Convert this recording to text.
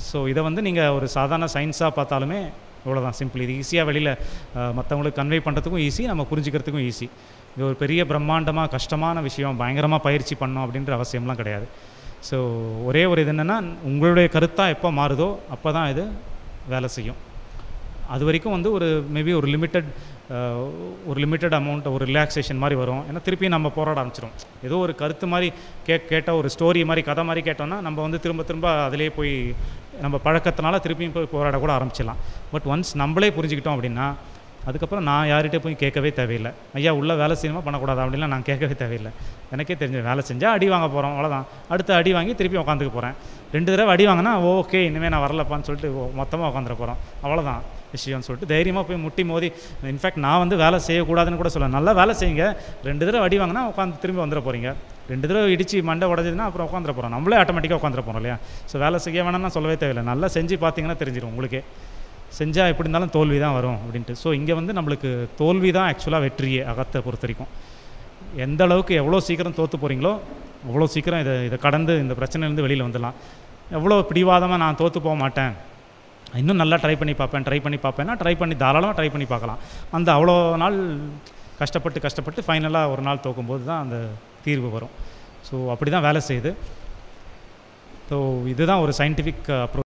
so இதை வந்து நீங்கள் ஒரு சாதாரண சயின்ஸாக பார்த்தாலுமே இவ்வளோதான் சிம்பிள் இது ஈஸியாக வெளியில் மற்றவங்களுக்கு கன்வே பண்ணுறதுக்கும் ஈஸி நம்ம புரிஞ்சுக்கிறதுக்கும் ஈஸி இது ஒரு பெரிய பிரம்மாண்டமாக கஷ்டமான விஷயம் பயங்கரமாக பயிற்சி பண்ணோம் அப்படின்ற அவசியம்லாம் கிடையாது ஸோ ஒரே ஒரு இது என்னென்னா உங்களுடைய கருத்தாக எப்போ மாறுதோ அப்போ தான் இது வேலை செய்யும் அது வரைக்கும் வந்து ஒரு மேபி ஒரு லிமிட்டட் ஒரு லிமிட்டட் அமௌண்ட் ஒரு ரிலாக்ஸேஷன் மாதிரி வரும் ஏன்னா திருப்பி நம்ம போராட ஆரம்பிச்சிடும் ஏதோ ஒரு கருத்து மாதிரி கே கேட்ட ஒரு ஸ்டோரி மாதிரி கதை மாதிரி கேட்டோம்னா நம்ம வந்து திரும்ப திரும்ப அதிலே போய் நம்ம பழக்கத்தினால திருப்பியும் போய் போராட கூட ஆரம்பிச்சிடலாம் பட் ஒன்ஸ் நம்மளே புரிஞ்சுக்கிட்டோம் அப்படின்னா அதுக்கப்புறம் நான் யார்கிட்ட போய் கேட்கவே தேவையில்லை ஐயா உள்ள வேலை செய்யணுமா பண்ணக்கூடாது அப்படின்லாம் நான் கேட்கவே தேவையில்லை எனக்கே தெரிஞ்ச வேலை செஞ்சால் அடி வாங்க போகிறோம் அவ்வளோதான் அடுத்து அடி வாங்கி திருப்பி உட்காந்துக்க போகிறேன் ரெண்டு தடவை அடி வாங்கினா ஓகே இனிமேல் நான் வரலப்பான்னு சொல்லிட்டு மொத்தமாக உட்காந்துட போகிறோம் அவ்வளோதான் விஷயம்னு சொல்லிட்டு தைரியமாக போய் முட்டி மோதி இன்ஃபேக்ட் நான் வந்து வேலை செய்யக்கூடாதுன்னு கூட சொல்ல நல்லா வேலை செய்யுங்க ரெண்டு தடவை அடி வாங்கினா உட்காந்து திரும்பி வந்துட போகிறீங்க ரெண்டு தடவை இடிச்சு மண்டை உடஞ்சதுன்னா அப்புறம் உட்காந்துட போகிறோம் நம்மளே ஆட்டோமேட்டிக்காக உட்காந்துட போகிறோம் இல்லையா ஸோ வேலை செய்ய வேணாம்னா சொல்லவே தேவையில்லை நல்லா செஞ்சு பார்த்தீங்கன்னா தெரிஞ்சிடும் உங்களுக்கே செஞ்சால் எப்படி இருந்தாலும் தோல்வி தான் வரும் அப்படின்ட்டு ஸோ இங்கே வந்து நம்மளுக்கு தோல்வி தான் ஆக்சுவலாக வெற்றியே அகத்தை பொறுத்த வரைக்கும் எந்த அளவுக்கு எவ்வளோ சீக்கிரம் தோற்று போகிறீங்களோ அவ்வளோ சீக்கிரம் இதை இதை கடந்து இந்த பிரச்சனையிலேருந்து வெளியில் வந்துடலாம் எவ்வளோ பிடிவாதமாக நான் தோற்று போக மாட்டேன் இன்னும் நல்லா ட்ரை பண்ணி பார்ப்பேன் ட்ரை பண்ணி பார்ப்பேன்னா ட்ரை பண்ணி தாராளமாக ட்ரை பண்ணி பார்க்கலாம் அந்த அவ்வளோ நாள் கஷ்டப்பட்டு கஷ்டப்பட்டு ஃபைனலாக ஒரு நாள் தோக்கும்போது தான் அந்த தீர்வு வரும் ஸோ அப்படி தான் வேலை செய்யுது ஸோ இதுதான் ஒரு சயின்டிஃபிக் அப்ரோச்